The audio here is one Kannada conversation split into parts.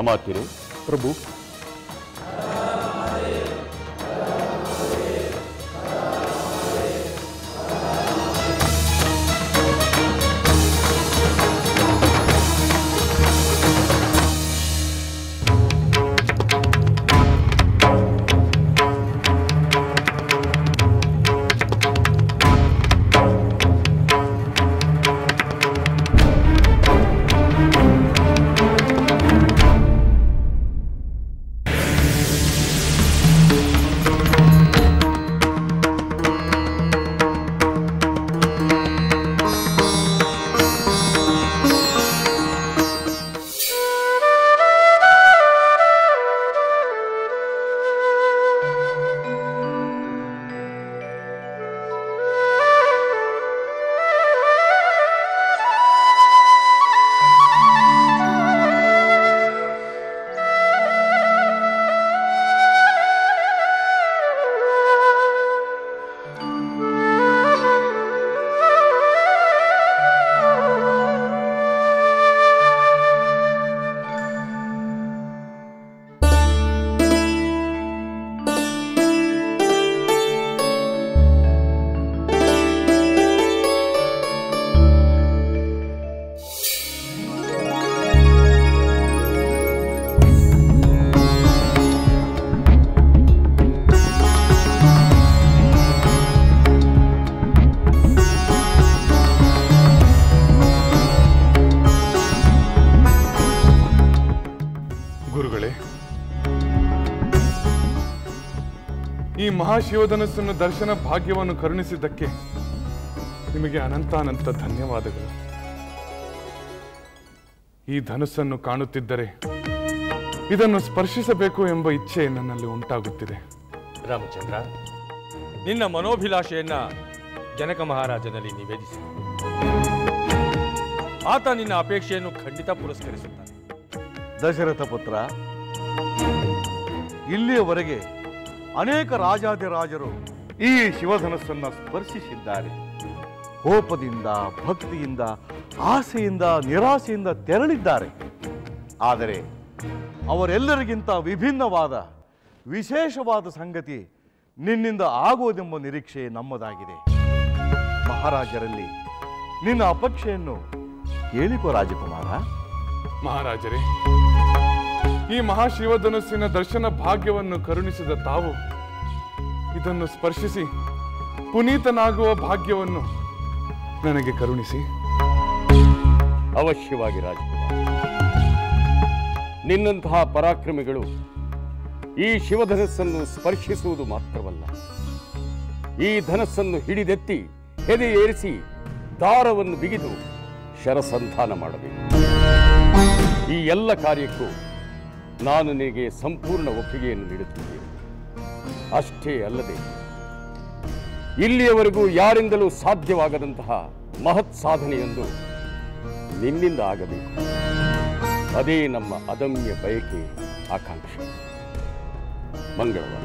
ಅಮಾತ್ಯರೇ ಪ್ರಭು ಗುರುಗಳೇ ಈ ಮಹಾಶಿವಧನಸ್ಸನ್ನು ದರ್ಶನ ಭಾಗ್ಯವನ್ನು ಕರುಣಿಸಿದ್ದಕ್ಕೆ ನಿಮಗೆ ಅನಂತಾನಂತ ಧನ್ಯವಾದಗಳು ಈ ಧನುಸ್ಸನ್ನು ಕಾಣುತ್ತಿದ್ದರೆ ಇದನ್ನು ಸ್ಪರ್ಶಿಸಬೇಕು ಎಂಬ ಇಚ್ಛೆ ನನ್ನಲ್ಲಿ ಉಂಟಾಗುತ್ತಿದೆ ರಾಮಚಂದ್ರ ನಿನ್ನ ಮನೋಭಿಲಾಷೆಯನ್ನ ಜನಕ ಮಹಾರಾಜನಲ್ಲಿ ನಿವೇದಿಸಿ ಆತ ನಿನ್ನ ಅಪೇಕ್ಷೆಯನ್ನು ಖಂಡಿತ ಪುರಸ್ಕರಿಸುತ್ತಾನೆ ದಶರಥ ಪುತ್ರ ಇಲ್ಲಿಯವರೆಗೆ ಅನೇಕ ರಾಜಾದಿರಾಜರು ಈ ಶಿವಧನಸ್ಸನ್ನು ಸ್ಪರ್ಶಿಸಿದ್ದಾರೆ ಕೋಪದಿಂದ ಭಕ್ತಿಯಿಂದ ಆಸೆಯಿಂದ ನಿರಾಸೆಯಿಂದ ತೆರಳಿದ್ದಾರೆ ಆದರೆ ಅವರೆಲ್ಲರಿಗಿಂತ ವಿಭಿನ್ನವಾದ ವಿಶೇಷವಾದ ಸಂಗತಿ ನಿನ್ನಿಂದ ಆಗುವುದೆಂಬ ನಿರೀಕ್ಷೆ ನಮ್ಮದಾಗಿದೆ ಮಹಾರಾಜರಲ್ಲಿ ನಿನ್ನ ಅಪೇಕ್ಷೆಯನ್ನು ಕೇಳಿಕೋ ರಾಜಕುಮಾರ ಮಹಾರಾಜರೇ ಈ ಮಹಾಶಿವಧನುಸ್ಸಿನ ದರ್ಶನ ಭಾಗ್ಯವನ್ನು ಕರುಣಿಸಿದ ತಾವು ಇದನ್ನು ಸ್ಪರ್ಶಿಸಿ ಪುನೀತನಾಗುವ ಭಾಗ್ಯವನ್ನು ನನಗೆ ಕರುಣಿಸಿ ಅವಶ್ಯವಾಗಿ ರಾಜಕುಮಾರ ನಿನ್ನಂತಹ ಪರಾಕ್ರಮಿಗಳು ಈ ಶಿವಧನಸ್ಸನ್ನು ಸ್ಪರ್ಶಿಸುವುದು ಮಾತ್ರವಲ್ಲ ಈ ಧನಸ್ಸನ್ನು ಹಿಡಿದೆತ್ತಿ ಹೆದೆ ಏರಿಸಿ ದಾರವನ್ನು ಬಿಗಿದು ಶರಸಂಧಾನ ಮಾಡಬೇಕು ಈ ಎಲ್ಲ ಕಾರ್ಯಕ್ಕೂ ನಾನು ನಿನಗೆ ಸಂಪೂರ್ಣ ಒಪ್ಪಿಗೆಯನ್ನು ನೀಡುತ್ತಿದ್ದೇನೆ ಅಷ್ಟೇ ಅಲ್ಲದೆ ಇಲ್ಲಿಯವರೆಗೂ ಯಾರಿಂದಲೂ ಸಾಧ್ಯವಾಗದಂತಹ ಮಹತ್ ಸಾಧನೆಯೊಂದು ನಿನ್ನಿಂದ ಆಗಬೇಕು ಅದೇ ನಮ್ಮ ಅದಮ್ಯ ಬಯಕೆ ಆಕಾಂಕ್ಷೆ ಮಂಗಳವಾರ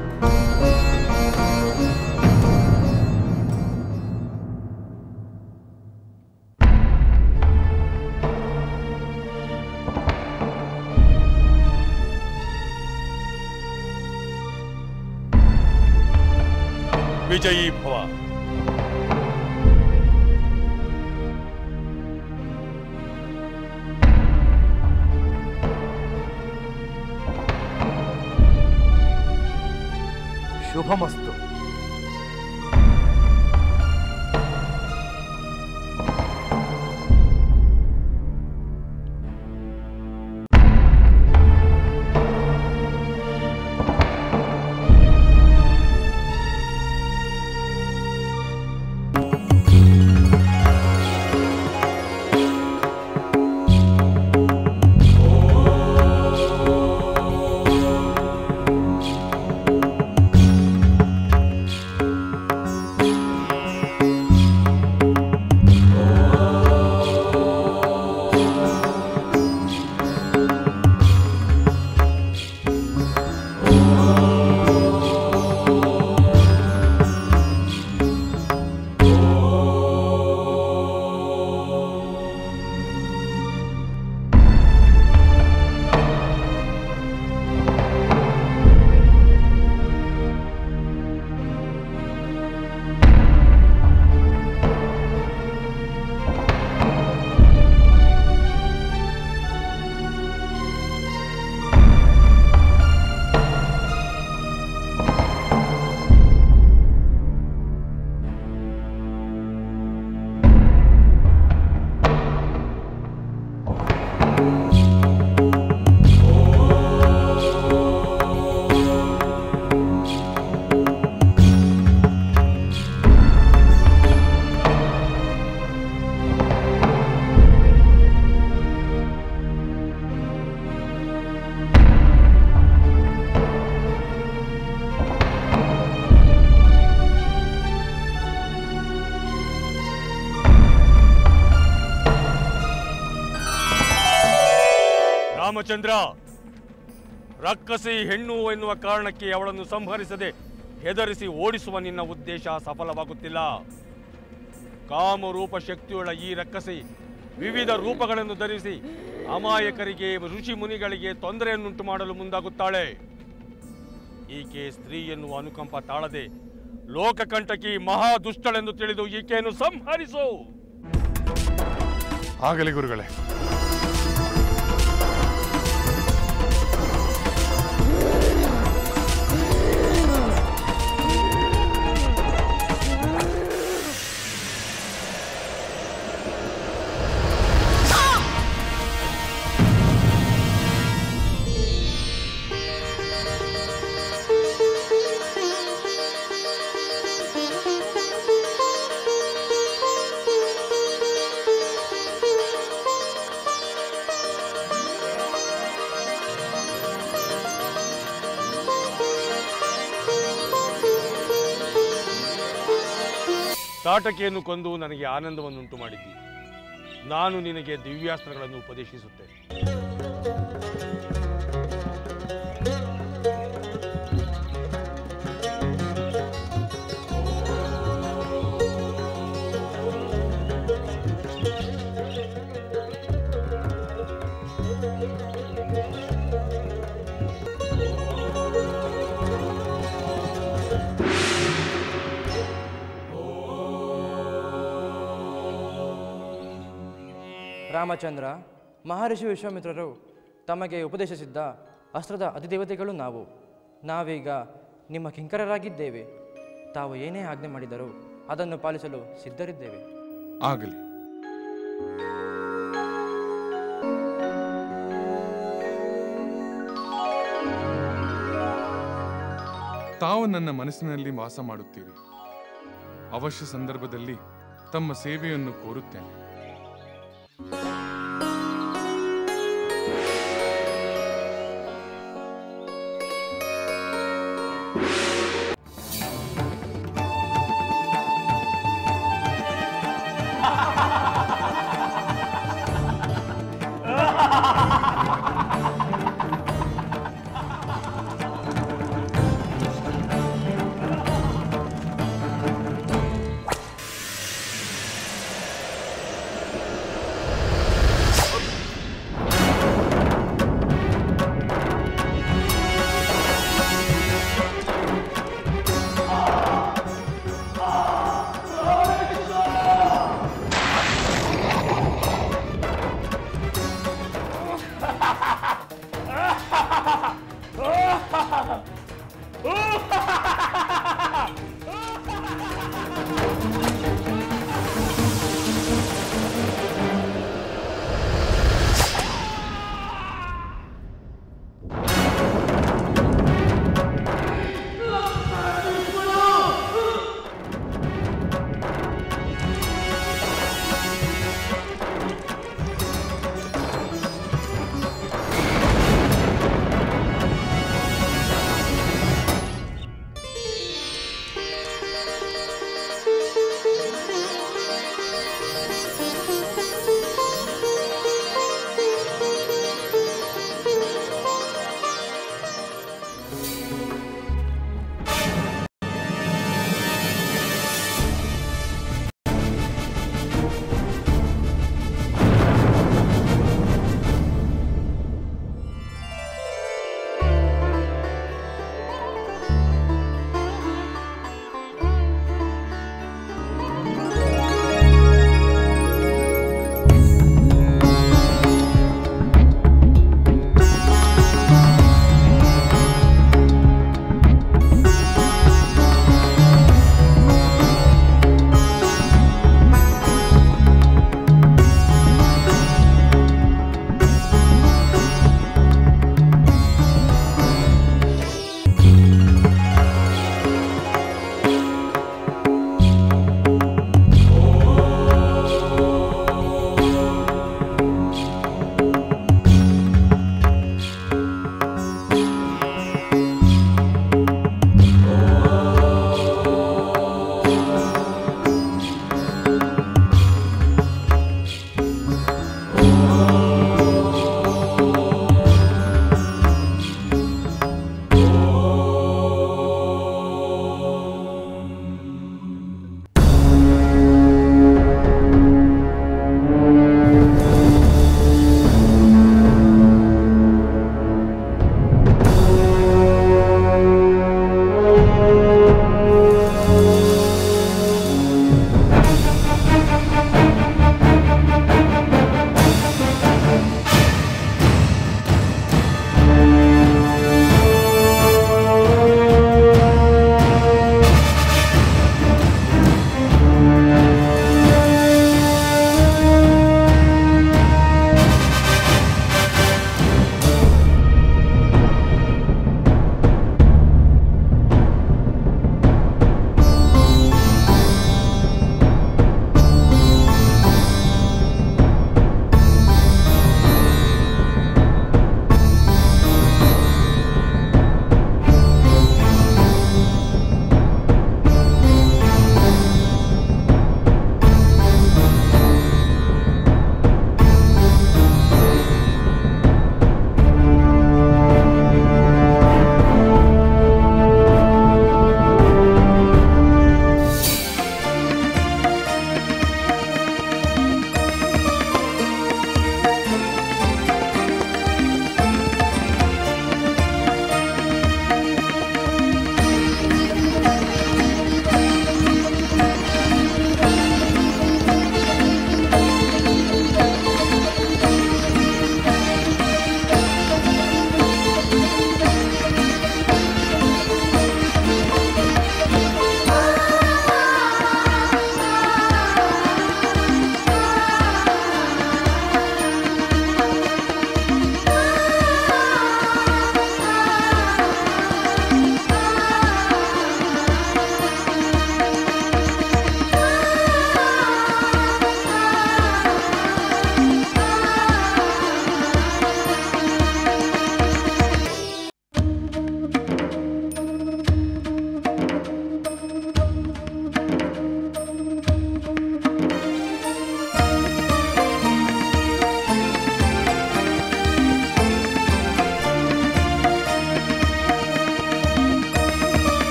ವಿಜಯೀ ಭವ ಶುಭಮಸ್ತು ರಾಮಚಂದ್ರ ರಕ್ಕಸಿ ಹೆಣ್ಣು ಎನ್ನುವ ಕಾರಣಕ್ಕೆ ಅವಳನ್ನು ಸಂಹರಿಸದೆ ಹೆದರಿಸಿ ಓಡಿಸುವ ನಿನ್ನ ಉದ್ದೇಶ ಸಫಲವಾಗುತ್ತಿಲ್ಲ ಕಾಮರೂಪ ಶಕ್ತಿಯುಳ್ಳ ಈ ರಕ್ಕಸಿ ವಿವಿಧ ರೂಪಗಳನ್ನು ಧರಿಸಿ ಅಮಾಯಕರಿಗೆ ಋಷಿ ಮುನಿಗಳಿಗೆ ತೊಂದರೆಯನ್ನುಂಟು ಮಾಡಲು ಮುಂದಾಗುತ್ತಾಳೆ ಈಕೆ ಸ್ತ್ರೀ ಎನ್ನುವ ಅನುಕಂಪ ತಾಳದೆ ಲೋಕಕಂಟಕಿ ಮಹಾ ದುಷ್ಟಳೆಂದು ತಿಳಿದು ಈಕೆಯನ್ನು ಸಂಹರಿಸು ಆಗಲಿ ಗುರುಗಳೇ ತಾಟಕಿಯನ್ನು ಕೊಂದು ನನಗೆ ಆನಂದವನ್ನುಂಟು ಮಾಡಿದ್ದಿ ನಾನು ನಿನಗೆ ದಿವ್ಯಾಸ್ತ್ರಗಳನ್ನು ಉಪದೇಶಿಸುತ್ತೇನೆ ರಾಮಚಂದ್ರ ಮಹರ್ಷಿ ವಿಶ್ವಾಮಿತ್ರರು ತಮಗೆ ಉಪದೇಶಿಸಿದ್ದ ಅಸ್ತ್ರದ ಅಧಿದೇವತೆಗಳು ನಾವು ನಾವೀಗ ನಿಮ್ಮ ಕಿಂಕರರಾಗಿದ್ದೇವೆ ತಾವು ಏನೇ ಆಜ್ಞೆ ಮಾಡಿದರೂ ಅದನ್ನು ಪಾಲಿಸಲು ಸಿದ್ಧರಿದ್ದೇವೆ ಆಗಲಿ ತಾವು ನನ್ನ ಮನಸ್ಸಿನಲ್ಲಿ ವಾಸ ಮಾಡುತ್ತೀರಿ ಅವಶ್ಯ ಸಂದರ್ಭದಲ್ಲಿ ತಮ್ಮ ಸೇವೆಯನ್ನು ಕೋರುತ್ತೇನೆ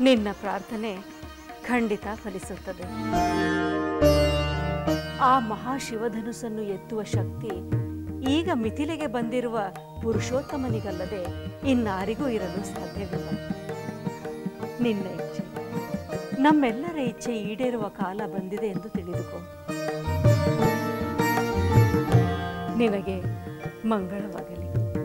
ನಿನ್ನ ಪ್ರಾರ್ಥನೆ ಖಂಡಿತ ಫಲಿಸುತ್ತದೆ ಆ ಮಹಾಶಿವಧನುಸ್ಸನ್ನು ಎತ್ತುವ ಶಕ್ತಿ ಈಗ ಮಿಥಿಲೆಗೆ ಬಂದಿರುವ ಪುರುಷೋತ್ತಮನಿಗಲ್ಲದೆ ಇನ್ನಾರಿಗೂ ಇರಲು ಸಾಧ್ಯವಿಲ್ಲ ನಿನ್ನ ಇಚ್ಛೆ ನಮ್ಮೆಲ್ಲರ ಇಚ್ಛೆ ಈಡೇರುವ ಕಾಲ ಬಂದಿದೆ ಎಂದು ತಿಳಿದುಕೋ ನಿನಗೆ ಮಂಗಳವಾಗಲಿ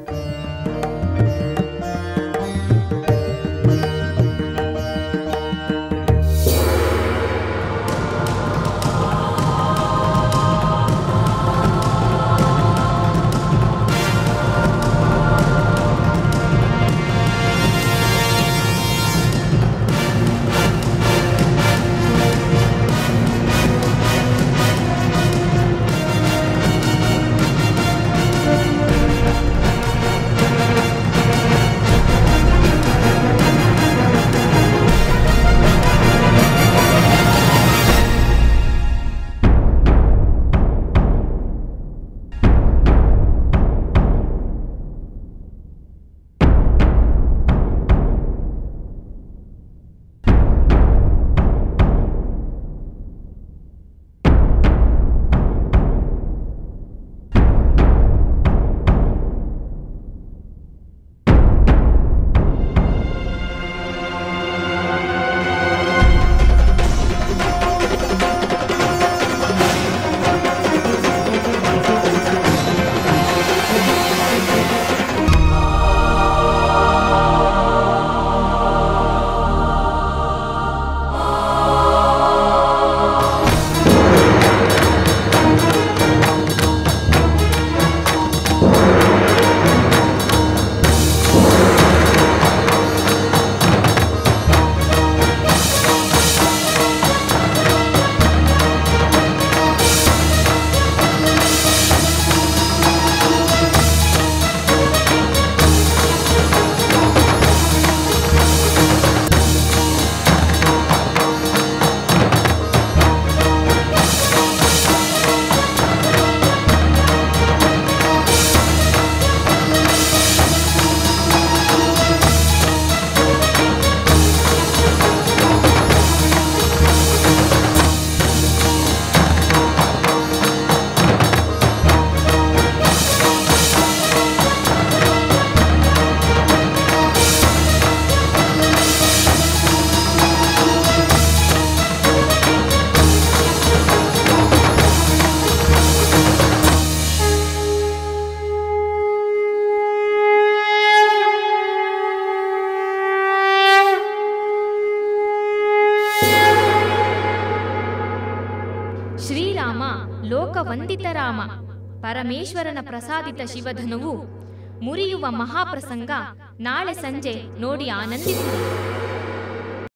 ಶ್ರೀರಾಮ ಲೋಕವಂದಿತ ರಾಮ ಪರಮೇಶ್ವರನ ಪ್ರಸಾದಿತ ಶಿವಧನುವು ಮುರಿಯುವ ಮಹಾಪ್ರಸಂಗ ನಾಳೆ ಸಂಜೆ ನೋಡಿ ಆನಂದಿಸಿರಿ